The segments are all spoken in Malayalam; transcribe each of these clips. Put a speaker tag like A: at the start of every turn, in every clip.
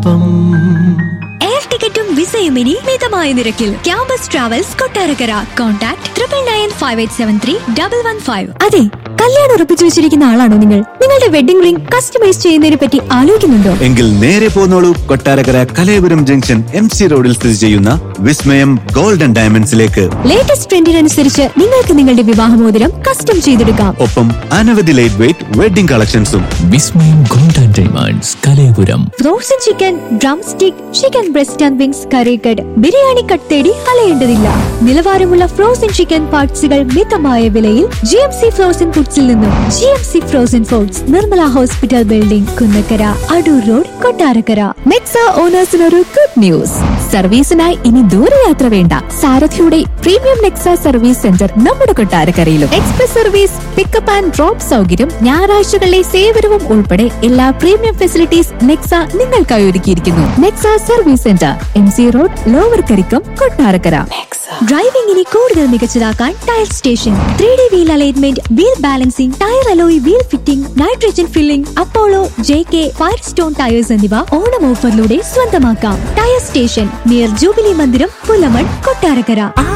A: ഞാനൊപ്പം
B: എയർ ടിക്കറ്റും വിസയും ഇനി മിതമായ നിരക്കിൽ campus travels Kottarakkara contact triple nine five eight seven three double one five അതെ കല്യാണം ഉറപ്പിച്ചു വെച്ചിരിക്കുന്ന ആളാണോ നിങ്ങൾ നിങ്ങളുടെ വെഡിംഗ് റിംഗ് കസ്റ്റമൈസ് ചെയ്യുന്നതിനെ പറ്റി ആലോചിക്കുന്നുണ്ടോ
C: എങ്കിൽ നേരെ പോന്നോളൂ Kottarakkara Kalayapuram junction M C റോഡിൽ സ്ഥിതി ചെയ്യുന്ന വിസ്മയം ഗോൾഡൻ ഡയമണ്ട്സിലേക്ക്
B: ലേറ്റസ്റ്റ് ട്രെൻഡിനനുസരിച്ച് നിങ്ങൾക്ക് നിങ്ങളുടെ വിവാഹമോതിരം കസ്റ്റം ചെയ്തെടുക്കാം
C: ഒപ്പം അനവധി ലൈറ്റ് വെയിറ്റ് വെഡിംഗ് കളക്ഷൻസും
A: വിസ്മയം golden diamonds Kalayapuram
B: frozen chicken drumstick chicken breast and wings curry cut biryani cut തേടി അലയേണ്ടതില്ല നിലവാരമുള്ള ഫ്രോസൺ ചിക്കൻ പാർട്സുകൾ മിതമായ വിലയിൽ ജി എം സി ഫ്രോസൺ ഫുഡ്സിൽ നിന്നും G M C frozen foods Nirmala hospital building Kunnakkara Adoor road Kottarakkara
D: Nexa ഓണേഴ്സിനൊരു ഗുഡ് ന്യൂസ് സർവീസിനായി ഇനി ദൂരയാത്ര വേണ്ട സാരഥിയുടെ പ്രീമിയം നെക്സ സർവീസ് സെന്റർ നമ്മുടെ കൊട്ടാരക്കരയിലും express service pickup and drop സൗകര്യം ഞായറാഴ്ചകളിലെ സേവനവും ഉൾപ്പെടെ എല്ലാ പ്രീമിയം ഫെസിലിറ്റീസ് നെക്സ നിങ്ങൾക്കായി ഒരുക്കിയിരിക്കുന്നു Nexa service centre M C road lower Karikkam Kottarakkara
B: driving ഇനി കൂടുതൽ മികച്ചതാക്കാൻ tyre station three D wheel alignment wheel balancing tyre alloy wheel fitting nitrogen filling Apollo J K Firestone tyres എന്നിവ ഓണം ഓഫറിലൂടെ സ്വന്തമാക്കാം ടയർ സ്റ്റേഷൻ നിയർ ജൂബിലി മന്ദിരം പുലമൺ കൊട്ടാരക്കര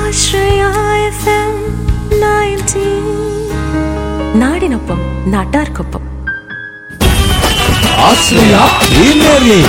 E: നാടിനൊപ്പം നാട്ടാർക്കൊപ്പം
A: premier league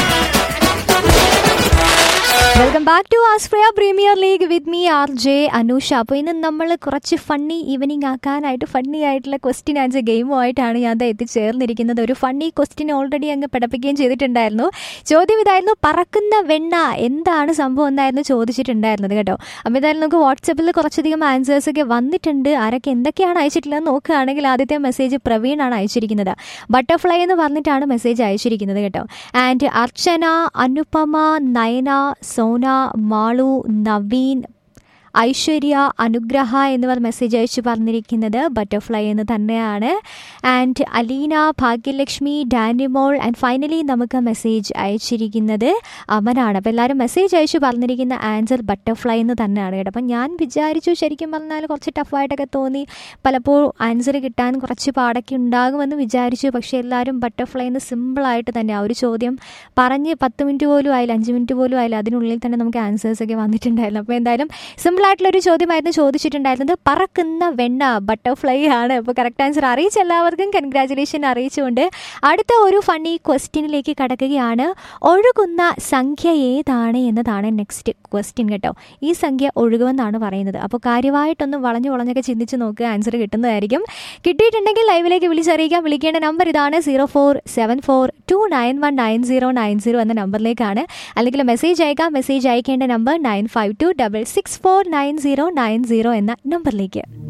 B: welcome back to Astria premier league with me R J Anusha അപ്പോൾ ഇന്ന് നമ്മൾ കുറച്ച് ഫണ്ണി ഈവനിങ് ആക്കാനായിട്ട് ഫണ്ണി ആയിട്ടുള്ള ക്വസ്റ്റ്യൻ ആൻസർ ഗെയിമുമായിട്ടാണ് ഞാൻ ദാ എത്തിച്ചേർന്നിരിക്കുന്നത് ഒരു ഫണ്ണി ക്വസ്റ്റ്യൻ ഓൾറെഡി അങ്ങ് പഠിപ്പിക്കുകയും ചെയ്തിട്ടുണ്ടായിരുന്നു ചോദ്യം ഇതായിരുന്നു പറക്കുന്ന വെണ്ണ എന്താണ് സംഭവം എന്നായിരുന്നു ചോദിച്ചിട്ടുണ്ടായിരുന്നത് കേട്ടോ അപ്പോൾ എന്തായാലും നമുക്ക് വാട്സപ്പിൽ കുറച്ചധികം ആൻസേഴ്സ് ഒക്കെ വന്നിട്ടുണ്ട് ആരൊക്കെ എന്തൊക്കെയാണ് അയച്ചിട്ടുള്ളത് നോക്കുകയാണെങ്കിൽ ആദ്യത്തെ മെസ്സേജ് പ്രവീണാണ് അയച്ചിരിക്കുന്നത് ബട്ടർഫ്ലൈ എന്ന് പറഞ്ഞിട്ടാണ് മെസ്സേജ് അയച്ചിരിക്കുന്നത് കേട്ടോ ആൻഡ് അർച്ചന അനുപമ നയന സോന മാളു നവീൻ ഐശ്വര്യ അനുഗ്രഹ എന്നിവർ മെസ്സേജ് അയച്ചു പറഞ്ഞിരിക്കുന്നത് ബട്ടർഫ്ലൈ എന്ന് തന്നെയാണ് and Aleena Bhagyalakshmi Danimol and finally നമുക്ക് മെസ്സേജ് അയച്ചിരിക്കുന്നത് അമനാണ് അപ്പോൾ എല്ലാവരും മെസ്സേജ് അയച്ചു പറഞ്ഞിരിക്കുന്ന ആൻസർ ബട്ടർഫ്ലൈ എന്ന് തന്നെയാണ് കേട്ടോ അപ്പം ഞാൻ വിചാരിച്ചു ശരിക്കും പറഞ്ഞാൽ കുറച്ച് ടഫായിട്ടൊക്കെ തോന്നി പലപ്പോഴും ആൻസർ കിട്ടാൻ കുറച്ച് പാടൊക്കെ ഉണ്ടാകുമെന്ന് വിചാരിച്ചു പക്ഷേ എല്ലാവരും ബട്ടർഫ്ലൈ എന്ന് സിമ്പിളായിട്ട് തന്നെ ആ ഒരു ചോദ്യം പറഞ്ഞ് പത്ത് മിനിറ്റ് പോലും ആയില്ല അഞ്ച് മിനിറ്റ് പോലും ആയില്ല അതിനുള്ളിൽ തന്നെ നമുക്ക് ആൻസേഴ്സ് ഒക്കെ വന്നിട്ടുണ്ടായിരുന്നു അപ്പോൾ എന്തായാലും സിമ്പിളായിട്ടുള്ളൊരു ചോദ്യമായിരുന്നു ചോദിച്ചിട്ടുണ്ടായിരുന്നത് പറക്കുന്ന വെണ്ണ ബട്ടർഫ്ലൈ ആണ് അപ്പോൾ കറക്റ്റ് ആൻസർ അറിയിച്ച എല്ലാവർക്കും കൺഗ്രാചുലേഷൻ അറിയിച്ചുകൊണ്ട് അടുത്ത ഒരു ഫണ്ണി ക്വസ്റ്റ്യനിലേക്ക് കടക്കുകയാണ് ഒഴുകുന്ന സംഖ്യ ഏതാണ് എന്നതാണ് നെക്സ്റ്റ് ക്വസ്റ്റ്യൻ കേട്ടോ ഈ സംഖ്യ ഒഴുകുമെന്നാണ് പറയുന്നത് അപ്പോൾ കാര്യമായിട്ടൊന്ന് വളഞ്ഞു വളഞ്ഞൊക്കെ ചിന്തിച്ച് നോക്കുക ആൻസർ കിട്ടുന്നതായിരിക്കും കിട്ടിയിട്ടുണ്ടെങ്കിൽ ലൈവിലേക്ക് വിളിച്ചറിയിക്കാം വിളിക്കേണ്ട നമ്പർ ഇതാണ് zero four seven four two nine one nine zero nine zero എന്ന നമ്പറിലേക്കാണ് അല്ലെങ്കിൽ മെസ്സേജ് അയക്കാം മെസ്സേജ് അയക്കേണ്ട number nine five two double six four nine zero nine zero എന്ന നമ്പറിലേക്ക്